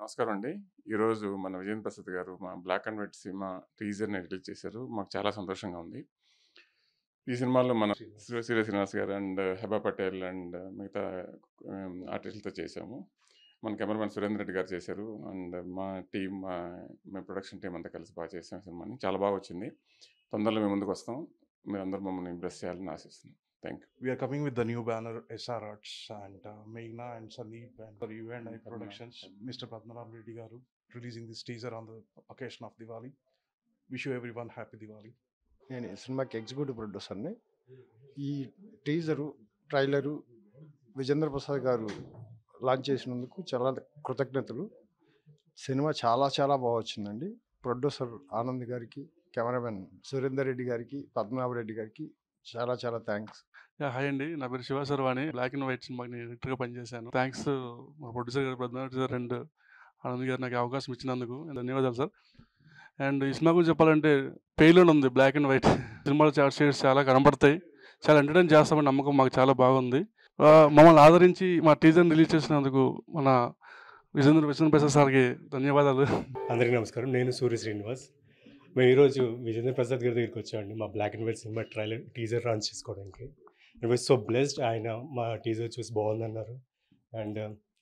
నమస్కారం అండి ఈరోజు మన విజేంద్ర ప్రసాద్ గారు మా బ్లాక్ అండ్ వైట్ సినిమా టీజర్ని రిలీజ్ చేశారు మాకు చాలా సంతోషంగా ఉంది ఈ సినిమాలో మన సూర్య శ్రీనివాస్ గారు అండ్ హెబా పటేల్ అండ్ మిగతా ఆర్టిస్టులతో చేశాము మన కెమెరామెన్ సురేంద్ర రెడ్డి గారు చేశారు అండ్ మా టీం మా ప్రొడక్షన్ టీం అంతా కలిసి బాగా చేసాం సినిమాని చాలా బాగా వచ్చింది తొందరలో మేము ముందుకు వస్తాం మీరు అందరూ మమ్మల్ని ఇంప్రెస్ చేయాలని ఆశిస్తున్నాం thank you We are coming with the new banner SR Arts and uh, Meghna and Sandeep and for you and I Padma. Productions, Mr. Padmanabh Reddy Garu releasing this teaser on the occasion of Diwali. Wish you everyone happy Diwali. నేను ఈ సినిమాకి executive ప్రొడ్యూసర్ని ఈ teaser trailer Vijendra Prasad గారు launch చేసినందుకు చాలా కృతజ్ఞతలు cinema చాలా చాలా బాగా వచ్చిందండి ప్రొడ్యూసర్ ఆనంద్ గారికి కెమెరామెన్ సురేందర్ రెడ్డి గారికి పద్మనాభ రెడ్డి గారికి చాలా చాలా థ్యాంక్స్ యా హాయ్ అండి నా పేరు Shiva Sharvani black and white సినిమాకి నేను ఎడిటర్గా పనిచేశాను థ్యాంక్స్ మా ప్రొడ్యూసర్ గారు పద్మనాభ సార్ అండ్ ఆనంద్ గారు నాకు ఈ అవకాశం ఇచ్చినందుకు ధన్యవాదాలు సార్ అండ్ ఈ సినిమా గురించి చెప్పాలంటే పెయిన్ ఉంది బ్లాక్ అండ్ వైట్ సినిమాలో చాలా షేడ్స్ చాలా కనబడతాయి చాలా ఎంటర్టైన్ చేస్తామని నమ్మకం మాకు చాలా బాగుంది ఆ, మమ్మల్ని ఆదరించి మా టీజర్ని రిలీజ్ చేసినందుకు మన విజేంద్ర విజేంద్ర ప్రసాద్ సార్కి ధన్యవాదాలు అందరికీ నమస్కారం నేను సూర్య శ్రీనివాస్ మేము ఈరోజు విజేంద్ర ప్రసాద్ గారి దగ్గరికి వచ్చామండి మా black and white cinema trailer teaser launch చేసుకోవడానికి అండ్ వాజ్ సో బ్లెస్డ్ ఆయన మా టీజర్ చూసి బాగుందన్నారు అండ్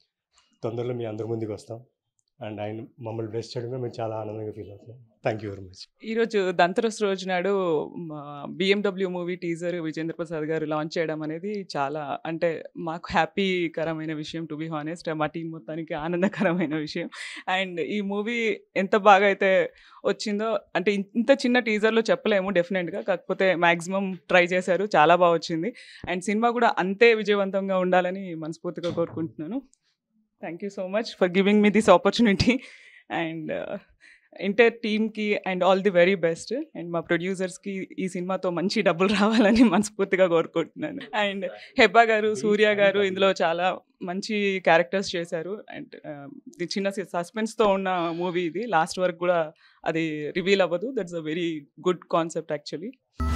తొందరలో మీ అందరి ముందుకు వస్తాం అండ్ ఆయన మమ్మల్ని బ్లెస్ చేయడం మేము చాలా ఆనందంగా ఫీల్ అవుతున్నాం థ్యాంక్ యూ వెరీ మచ్ ఈరోజు దంతరస్ రోజు నాడు BMW movie teaser Vijendra Prasad గారు లాంచ్ చేయడం అనేది చాలా అంటే మాకు హ్యాపీకరమైన విషయం టు బి హానెస్ట్ మా టీం మొత్తానికి ఆనందకరమైన విషయం అండ్ ఈ మూవీ ఎంత బాగా అయితే వచ్చిందో అంటే ఇన్- ఇంత చిన్న టీజర్లో చెప్పలేము డెఫినెట్గా కాకపోతే మ్యాక్సిమం ట్రై చేశారు చాలా బాగా వచ్చింది అండ్ సినిమా కూడా అంతే విజయవంతంగా ఉండాలని మనస్ఫూర్తిగా కోరుకుంటున్నాను thank you so much for giving me this opportunity and entire టీమ్కి and all the very best and మా ప్రొడ్యూసర్స్కి ఈ సినిమాతో మంచి డబ్బులు రావాలని మనస్ఫూర్తిగా కోరుకుంటున్నాను అండ్ హెబ్బా గారు సూర్య గారు ఇందులో చాలా మంచి క్యారెక్టర్స్ చేశారు అండ్ ఇది చిన్న సస్పెన్స్తో ఉన్న మూవీ ఇది లాస్ట్ వరకు కూడా అది రివీల్ అవ్వదు that's a very good concept actually